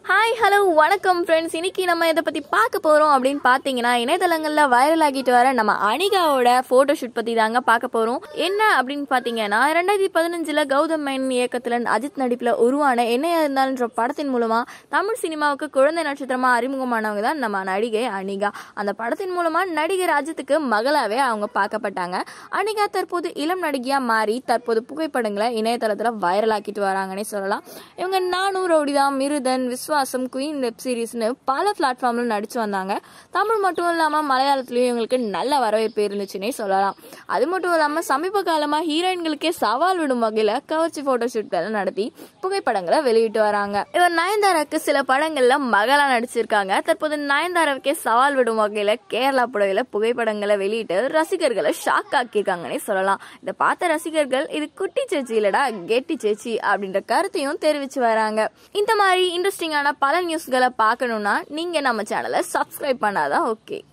hi hello வணக்கம் friends இன்னைக்கு நம்ம இதை பற்றி பார்க்க போகிறோம் அப்படின்னு பார்த்தீங்கன்னா இணையதளங்களில் வைரல் ஆகிட்டு வர நம்ம அனிகாவோட ஃபோட்டோ ஷூட் பற்றி தாங்க பார்க்க போகிறோம் என்ன அப்படின்னு பார்த்தீங்கன்னா ரெண்டாயிரத்தி பதினஞ்சில் கௌதம் மேன் இயக்கத்தில் அஜித் நடிப்பில் உருவான என்னையா இருந்தாலும்ன்ற படத்தின் மூலமாக தமிழ் சினிமாவுக்கு குழந்தை நட்சத்திரமாக அறிமுகமானவங்க தான் நம்ம நடிகை அனிகா அந்த படத்தின் மூலமாக நடிகர் அஜித்துக்கு மகளாவே அவங்க பார்க்கப்பட்டாங்க அனிகா தற்போது இளம் நடிகையாக மாறி தற்போது புகைப்படங்களை இணையதளத்தில் வைரல் ஆக்கிட்டு வராங்கன்னே சொல்லலாம் இவங்க நானூறு ரவுடிதான் மிருதன் விஸ்வாசம் குயின் வெப் சீரிஸ்னு பல பிளாட்ஃபார்ம்ல நடிச்சு வந்தாங்க தமிழ் மட்டும் இல்லாமல் மலையாளத்துலேயும் இவங்களுக்கு நல்ல வரவேற்பு இருந்துச்சுன்னே சொல்லலாம் அது மட்டும் இல்லாமல் சமீப காலமாக ஹீரோயின்களுக்கே சவால் விடும் வகையில் கவர்ச்சி ஃபோட்டோ ஷூட்களை நடத்தி புகைப்படங்களை வெளியிட்டு வராங்க இவர் நயன்தாராக்கு சில படங்கள்ல மகளா நடிச்சிருக்காங்க தற்போது நயன்தாராவுக்கே சவால் விடும் வகையில் கேரளா புடவையில புகைப்படங்களை வெளியிட்டு ரசிகர்களை ஷாக் ஆக்கியிருக்காங்கன்னே சொல்லலாம் இதை பார்த்த ரசிகர்கள் இது குட்டி சேச்சி இல்லடா கெட்டி சேச்சி அப்படின்ற கருத்தையும் தெரிவிச்சு வராங்க இந்த மாதிரி இன்ட்ரெஸ்டிங்கான பல நியூஸ்களை பார்க்கணும்னா நீங்க நம்ம சேனலை சப்ஸ்கிரைப் பண்ணாதான் ஓகே